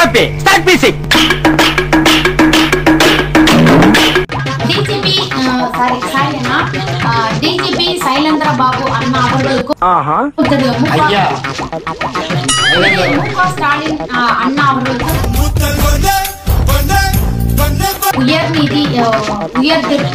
Happy start music DGP sorry சாரினா DGP Sylendra Babu அண்ணா அவர்களுக்கும் ஆஹா திரு மு க- ஐயா. திரு மு க ஸ்டாலின் அஹ், அண்ணா அவர்களுக்கும் உயர்நீதி அஹ், உயர் திரு-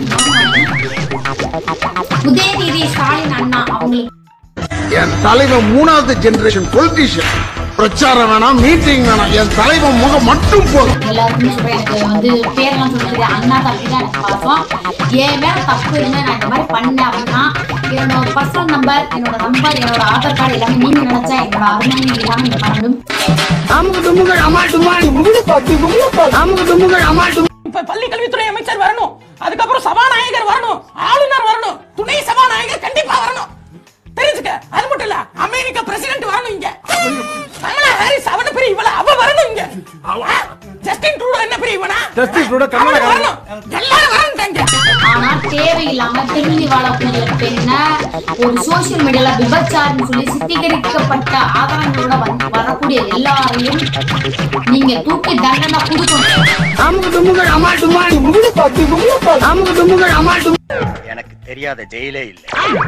உதயநிதி ஸ்டாலின் அண்ணா அவங்களுக்கு என் தலைவன் மூணாவது ஜெனரேஷன் பொலிட்டீஷியன் பிரச்சாரம் வேணாம் மீட்டிங் வேணாம் என் தலைவன் முகம் மட்டும் போதும் எல்லாருக்குமே சொல்றேன் எனக்கு வந்து பேரெல்லாம் சொல்ல தெரியாது அண்ணா தம்பி தான் எனக்கு பாசம் என் மேல தப்பு இருந்தா நான் இந்த மாதிரி பண்ணேன் அப்படின்னா என்னோட பர்சனல் நம்பர் என்னோட நம்பர் என்னோட ஆதார் கார்டு எல்லாமே நீங்க நினைச்சா என்னோட அருமை இல்லாம நீங்க பண்ணணும் அமுக்கு துமுகள் அமால் டுமால் அமுக்கு துமுகள் அமால் டுமால் இப்ப பள்ளி கல்வித்துறை அமைச்சர் வரணும் அதுக்கப்புறம் சபாநாயகர் வரணும் ஆளுநர் வரணும் துணை சபாநாயகர் கண்டிப்பா வரணும் தெரிஞ்சுக்க அது மட்டும் இல்ல அமெரிக்க பிரசிடென்ட் வரணும் இங்க கமலா ஹாரிஸ் அவன பெரிய இவள அவ வரணும் இங்க ஆ, ஜஸ்டின் ட்ரூடோ என்ன பெரிய இவனா ஜஸ்டின் ட்ரூடோ கமலா அவன் ஹாரிஸ். வரணும் எல்லாரும் வரணுட்டாங்க ஆனா தேவையில்லாம திரும்பி வாழக்கூடிய பெண்ணை ஒரு சோசியல் மீடியால விபச்சாரம் சொல்லி சித்தீகரிக்கப்பட்ட ஆதாரங்களோட வந்து வரக்கூடிய எல்லாரையும் நீங்க தூக்கி தண்டனை கொடுக்கணும் அமுக்கு துமுகள் அமால் டுமால் அமுக்கு துமுகள் அமால் டுமால் எனக்கு தெரியாத ஜெயிலே இல்ல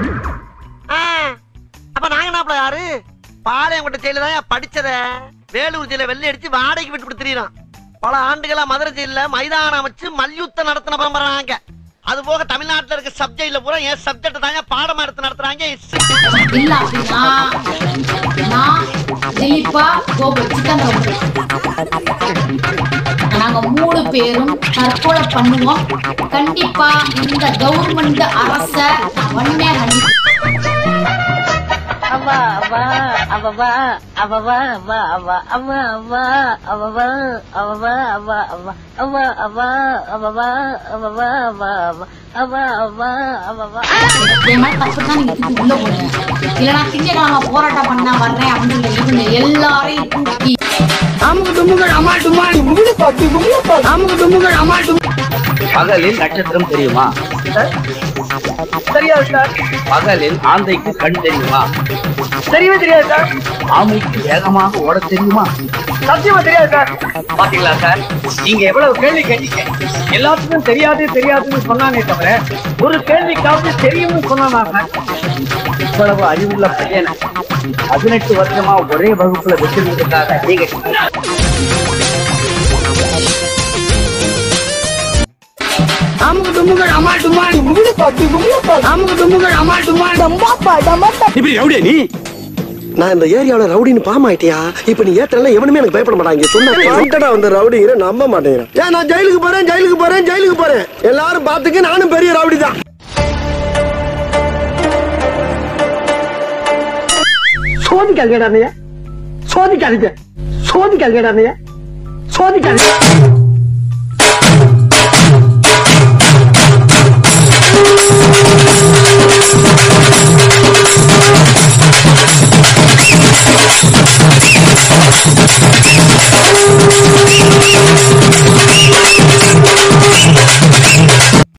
அப்ப நாங்க நாப்பல யாரு பாளையங்கோட்டை ஜெயில தான் படிச்சத வேலூர் ஜெயில வெள்ளை அடிச்சு வாடகைக்கு விட்டு கொடுத்துறான் பல ஆண்டுகளா மதுரை ஜெயில மைதானம் அமைச்சு மல்யுத்தம் நடத்தின பரம்பரை நாங்க அது போக தமிழ்நாட்டுல இருக்க சப்ஜெக்ட்ல பூரா என் சப்ஜெக்ட் தாங்க பாடமா எடுத்து நடத்துறாங்க இல்ல அப்படின்னா நான் திலீப்பா கோகுல் சிக்கன் நாங்க மூணு பேரும் தற்கொலை பண்ணுவோம் கண்டிப்பா இந்த கவர்மெண்ட் அரச நான் வன்மையா கண்டிப்பேன் அவா அவா அவவா அவவா அவா அவா அவா அவா அவவா அவவா அவா அவா அவா அவவா அவவா அவவா அவா அவா அவவா என் மேல தப்பு தான் நீங்க தூக்கி உள்ள போடுங்க இல்லைன்னா திங்கக்கிழமை போராட்டம் பண்ண வர்றேன் அப்படின்னு சொல்லி இவங்க எல்லாரையும் தூக்கி அமுக்கு துமுகள் அமால் டுமால் அமுக்கு துமுகள் அமால் டுமால் பகலில் நட்சத்திரம் தெரியுமா தெரியாது சார் பகலில் ஆந்தைக்கு கண் தெரியுமா தெரியவே தெரியாது சார் ஆமைக்கு வேகமாக ஓட தெரியுமா சத்தியமா தெரியாது சார் பாத்தீங்களா சார் நீங்க எவ்வளவு கேள்வி கேட்டீங்க எல்லாத்துக்கும் தெரியாது தெரியாதுன்னு சொன்னானே தவிர ஒரு கேள்விக்காவது தெரியும்னு சொன்னானா சார் இவ்வளவு அறிவுள்ள பையனை பதினெட்டு வருஷமா ஒரே வகுப்புல வச்சிருந்ததுக்காக நீங்க அமுக்கு துமுகள் அமால் டுமால் அமுக்கு துமுகள் அமால் டுமால் இப்படி ரவுடியா நீ நான் இந்த ஏரியாவுல ரவுடின்னு பாம் ஆயிட்டியா இப்ப நீ ஏத்தல எவனுமே எனக்கு பயப்பட மாட்டாங்க சொன்னா வாண்டடா வந்த ரவுடிங்கிற நம்ப மாட்டேங்கிறேன் ஏன் நான் ஜெயிலுக்கு போறேன் ஜெயிலுக்கு போறேன் ஜெயிலுக்கு போறேன் எல்லாரும் பாத்துக்க நானும் பெரிய ரவுடி தான் சோதிக்காதீங்கடா அண்ணையா சோதிக்காதீங்க சோதிக்காதீங்கடா அண்ணையா சோதிக்காதீங்க